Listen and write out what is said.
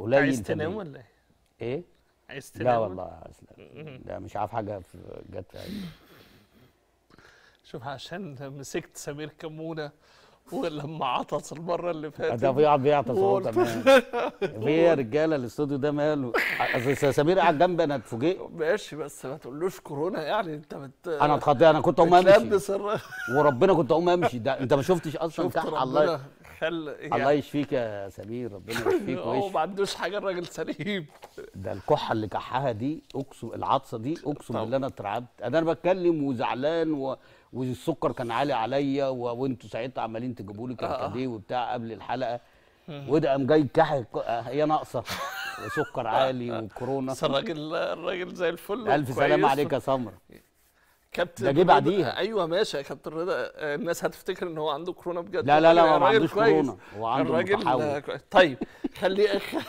قليل عايز في تنام البيت. ولا ايه؟ ايه عايز تنام لا ولا- والله يا اسلام لا مش عارف حاجه في جت في عيني. شوف عشان مسكت سمير كمونه ولما عطس المره اللي فاتت ده بيقعد بيعطس اهو وقلت- كمان في إيه يا رجاله الاستوديو ده ماله اصل سمير قاعد جنبي انا اتفوجئت ماشي بس ما تقولوش كورونا يعني انت بت انا اتخضيت انا كنت اقوم امشي بتلبس الر- وربنا كنت اقوم امشي ده انت ما شفتش اصلا شفت كح الله ربنا خل الله يشفيك يا سمير ربنا يشفيك هو ويشفي ما عندوش حاجه الراجل سليم ده الكحه اللي كحها دي اقسم العطسه دي اقسم طبعا. بالله انا اترعبت انا بتكلم وزعلان و... والسكر كان عالي عليا و... وانتوا ساعتها عمالين تجيبوا لي كركديه وبتاع قبل الحلقه وده قام جاي كح هي ناقصه وسكر عالي وكورونا بس الراجل الراجل زي الفل الف وكويس سلامه و- عليك يا سمر كابتن ده جه رضا- بعديها. ايوه ماشي يا كابتن رضا آه، الناس هتفتكر ان هو عنده كورونا بجد لا لا لا الراجل- هو ما الراجل عندوش كويس. كورونا هو عنده الراجل متحول آه، كويس. طيب خلي